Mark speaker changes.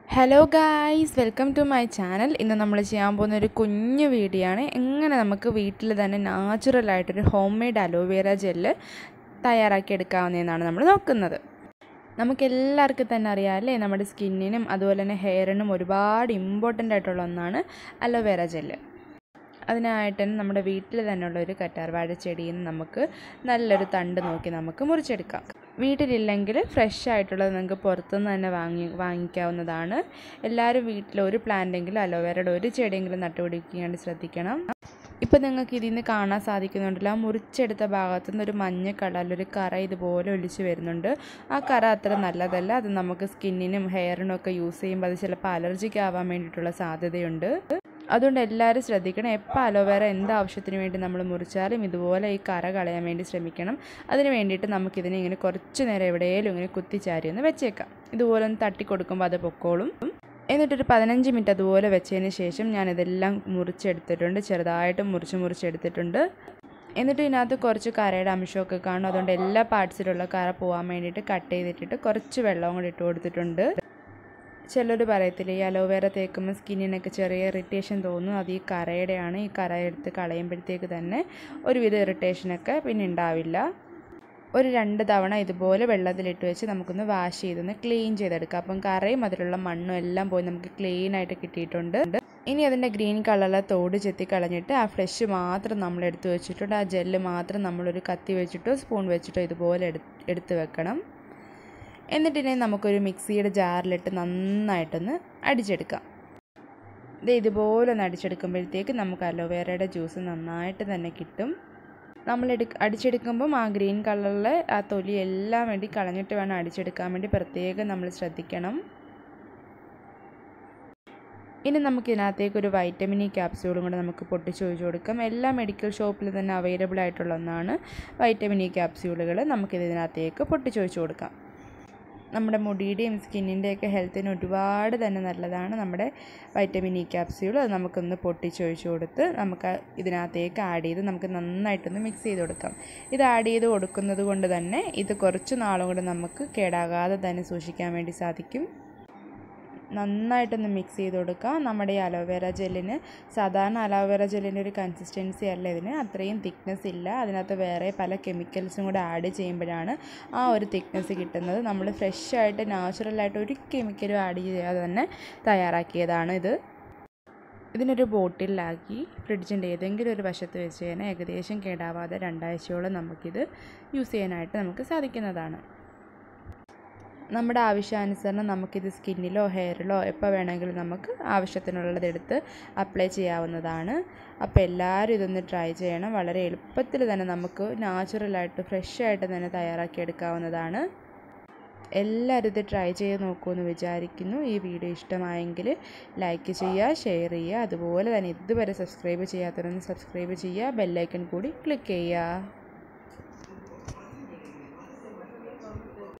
Speaker 1: hello guys welcome to my channel ഇന്ന് നമ്മൾ ചെയ്യാൻ പോകുന്ന ഒരു കുഞ്ഞു വീഡിയോ ആണ് എങ്ങനെ നമുക്ക് വീട്ടിൽ തന്നെ നാച്ചുറലായിട്ടൊരു ഹോം മെയ്ഡ് അലോവേറ ജെല്ല് തയ്യാറാക്കി എടുക്കാവുന്നതെന്നാണ് നമ്മൾ നോക്കുന്നത് നമുക്ക് എല്ലാവർക്കും തന്നെ അറിയാമല്ലേ നമ്മുടെ സ്കിന്നിനും അതുപോലെ തന്നെ ഹെയറിനും ഒരുപാട് ഇമ്പോർട്ടൻ്റ് ആയിട്ടുള്ള ഒന്നാണ് അലോവേറ ജെല്ല് അതിനായിട്ട് തന്നെ നമ്മുടെ വീട്ടിൽ തന്നെയുള്ള ഒരു കറ്റാർവാഴ ചെടിയിൽ നിന്ന് നമുക്ക് നല്ലൊരു തണ്ട് നോക്കി നമുക്ക് മുറിച്ചെടുക്കാം വീട്ടിലില്ലെങ്കിൽ ഫ്രഷ് ആയിട്ടുള്ളത് നിങ്ങൾക്ക് പുറത്തുനിന്ന് തന്നെ വാങ്ങി വാങ്ങിക്കാവുന്നതാണ് എല്ലാവരും വീട്ടിൽ ഒരു പ്ലാന്റെങ്കിലും അലോവേറയുടെ ഒരു ചെടിയെങ്കിലും നട്ടുപിടിപ്പിക്കാൻ വേണ്ടി ശ്രദ്ധിക്കണം ഇപ്പം നിങ്ങൾക്ക് ഇതിൽ നിന്ന് കാണാൻ സാധിക്കുന്നുണ്ടല്ലോ ആ മുറിച്ചെടുത്ത ഭാഗത്തു നിന്ന് ഒരു മഞ്ഞ കളറിലൊരു കറ ഇതുപോലെ ഒലിച്ച് വരുന്നുണ്ട് ആ കറ അത്ര നല്ലതല്ല അത് നമുക്ക് സ്കിന്നിനും ഹെയറിനും ഒക്കെ യൂസ് ചെയ്യുമ്പോൾ അത് ചിലപ്പോൾ അലർജിക്ക് ആവാൻ വേണ്ടിയിട്ടുള്ള സാധ്യതയുണ്ട് അതുകൊണ്ട് എല്ലാവരും ശ്രദ്ധിക്കണം എപ്പോൾ അലോവേറ എന്ത് ആവശ്യത്തിന് വേണ്ടി നമ്മൾ മുറിച്ചാലും ഇതുപോലെ ഈ കറ കളയാൻ വേണ്ടി ശ്രമിക്കണം അതിന് വേണ്ടിയിട്ട് നമുക്കിതിനെ ഇങ്ങനെ കുറച്ച് നേരം എവിടെയെങ്കിലും ഇങ്ങനെ കുത്തിച്ചാരി ഒന്ന് വെച്ചേക്കാം ഇതുപോലെ ഒന്ന് തട്ടി കൊടുക്കുമ്പോൾ അത് പൊക്കോളും എന്നിട്ടൊരു പതിനഞ്ച് മിനിറ്റ് അതുപോലെ വെച്ചതിന് ശേഷം ഞാനിതെല്ലാം മുറിച്ചെടുത്തിട്ടുണ്ട് ചെറുതായിട്ട് മുറിച്ച് മുറിച്ചെടുത്തിട്ടുണ്ട് എന്നിട്ട് ഇതിനകത്ത് കുറച്ച് കറയുടെ അംശമൊക്കെ കാണും അതുകൊണ്ട് എല്ലാ പാർട്സിലുള്ള കറ പോകാൻ വേണ്ടിയിട്ട് കട്ട് ചെയ്തിട്ടിട്ട് കുറച്ച് വെള്ളവും കൂടി ഇട്ട് കൊടുത്തിട്ടുണ്ട് ചിലർ പറയത്തില്ല ഈ അലോവേറ തേക്കുമ്പോൾ സ്കിന്നിനൊക്കെ ചെറിയ ഇറിറ്റേഷൻ തോന്നും അത് ഈ കറയുടെയാണ് ഈ കറ എടുത്ത് കളയുമ്പോഴത്തേക്ക് തന്നെ ഒരുവിധ ഇറിറ്റേഷനൊക്കെ പിന്നെ ഉണ്ടാവില്ല ഒരു രണ്ട് തവണ ഇതുപോലെ വെള്ളത്തിലിട്ട് വെച്ച് നമുക്കൊന്ന് വാഷ് ചെയ്തൊന്ന് ക്ലീൻ ചെയ്തെടുക്കാം അപ്പം കറയും അതിലുള്ള മണ്ണും എല്ലാം പോയി നമുക്ക് ക്ലീൻ ആയിട്ട് കിട്ടിയിട്ടുണ്ട് ഇനി അതിൻ്റെ ഗ്രീൻ കളറിലെ തോട് ചെത്തി കളഞ്ഞിട്ട് ആ ഫ്ലഷ് മാത്രം നമ്മൾ എടുത്ത് വെച്ചിട്ടുണ്ട് ആ ജെല്ല് മാത്രം നമ്മളൊരു കത്തി വെച്ചിട്ടോ സ്പൂൺ വെച്ചിട്ടോ ഇതുപോലെ എടുത്ത് വെക്കണം എന്നിട്ടിനെ നമുക്കൊരു മിക്സിയുടെ ജാറിലിട്ട് നന്നായിട്ടൊന്ന് അടിച്ചെടുക്കാം ഇത് ഇതുപോലെ ഒന്ന് അടിച്ചെടുക്കുമ്പോഴത്തേക്ക് നമുക്ക് അലോവേറയുടെ ജ്യൂസ് നന്നായിട്ട് തന്നെ കിട്ടും നമ്മൾ എടു അടിച്ചെടുക്കുമ്പം ആ ഗ്രീൻ കളറിലെ ആ തൊലി എല്ലാം വേണ്ടി കളഞ്ഞിട്ട് വേണം അടിച്ചെടുക്കാൻ വേണ്ടി പ്രത്യേകം നമ്മൾ ശ്രദ്ധിക്കണം ഇനി നമുക്ക് ഇതിനകത്തേക്ക് ഒരു വൈറ്റമിൻ ഇ ക്യാപ്സ്യൂളും കൂടെ നമുക്ക് പൊട്ടിച്ച് ഒഴിച്ചു കൊടുക്കാം എല്ലാ മെഡിക്കൽ ഷോപ്പിൽ തന്നെ അവൈലബിൾ ആയിട്ടുള്ള ഒന്നാണ് വൈറ്റമിൻ ഇ ക്യാപ്സ്യൂളുകൾ നമുക്കിത് ഇതിനകത്തേക്ക് പൊട്ടിച്ചൊഴിച്ചു കൊടുക്കാം നമ്മുടെ മുടിയുടെയും സ്കിന്നിൻ്റെയൊക്കെ ഹെൽത്തിന് ഒരുപാട് തന്നെ നല്ലതാണ് നമ്മുടെ വൈറ്റമിൻ ഇ ക്യാപ്സ്യൂൾ അത് നമുക്കൊന്ന് പൊട്ടിച്ചൊഴിച്ച് കൊടുത്ത് നമുക്ക് ഇതിനകത്തേക്ക് ആഡ് ചെയ്ത് നമുക്ക് നന്നായിട്ടൊന്ന് മിക്സ് ചെയ്ത് കൊടുക്കാം ഇത് ആഡ് ചെയ്ത് കൊടുക്കുന്നത് കൊണ്ട് തന്നെ ഇത് കുറച്ച് നാളും കൂടെ നമുക്ക് കേടാകാതെ തന്നെ സൂക്ഷിക്കാൻ വേണ്ടി സാധിക്കും നന്നായിട്ടൊന്ന് മിക്സ് ചെയ്ത് കൊടുക്കുക നമ്മുടെ ഈ അലോവേറ ജെല്ലിന് സാധാരണ അലോവേറ ജെല്ലിൻ്റെ ഒരു കൺസിസ്റ്റൻസി അല്ല ഇതിന് അത്രയും തിക്നെസ് ഇല്ല അതിനകത്ത് വേറെ പല കെമിക്കൽസും കൂടെ ആഡ് ചെയ്യുമ്പോഴാണ് ആ ഒരു തിക്നെസ് കിട്ടുന്നത് നമ്മൾ ഫ്രഷ് ആയിട്ട് നാച്ചുറലായിട്ട് ഒരു കെമിക്കലും ആഡ് ചെയ്യാതെ തന്നെ തയ്യാറാക്കിയതാണ് ഇത് ഇതിനൊരു ബോട്ടിലാക്കി ഫ്രിഡ്ജിൻ്റെ ഏതെങ്കിലും ഒരു വശത്ത് വെച്ച് കഴിഞ്ഞാൽ ഏകദേശം കേടാവാതെ രണ്ടാഴ്ചയോളം നമുക്കിത് യൂസ് ചെയ്യാനായിട്ട് നമുക്ക് സാധിക്കുന്നതാണ് നമ്മുടെ ആവശ്യാനുസരണം നമുക്കിത് സ്കിന്നിലോ ഹെയറിലോ എപ്പോൾ വേണമെങ്കിലും നമുക്ക് ആവശ്യത്തിനുള്ളതെടുത്ത് അപ്ലൈ ചെയ്യാവുന്നതാണ് അപ്പോൾ എല്ലാവരും ഇതൊന്ന് ട്രൈ ചെയ്യണം വളരെ എളുപ്പത്തിൽ തന്നെ നമുക്ക് നാച്ചുറലായിട്ട് ഫ്രഷ് ആയിട്ട് തന്നെ തയ്യാറാക്കി എടുക്കാവുന്നതാണ് എല്ലാവരും ഇത് ട്രൈ ചെയ്ത് നോക്കുമെന്ന് വിചാരിക്കുന്നു ഈ വീഡിയോ ഇഷ്ടമായെങ്കിൽ ലൈക്ക് ചെയ്യുക ഷെയർ ചെയ്യുക അതുപോലെ തന്നെ ഇതുവരെ സബ്സ്ക്രൈബ് ചെയ്യാത്തവരൊന്ന് സബ്സ്ക്രൈബ് ചെയ്യുക ബെല്ലൈക്കൺ കൂടി ക്ലിക്ക് ചെയ്യുക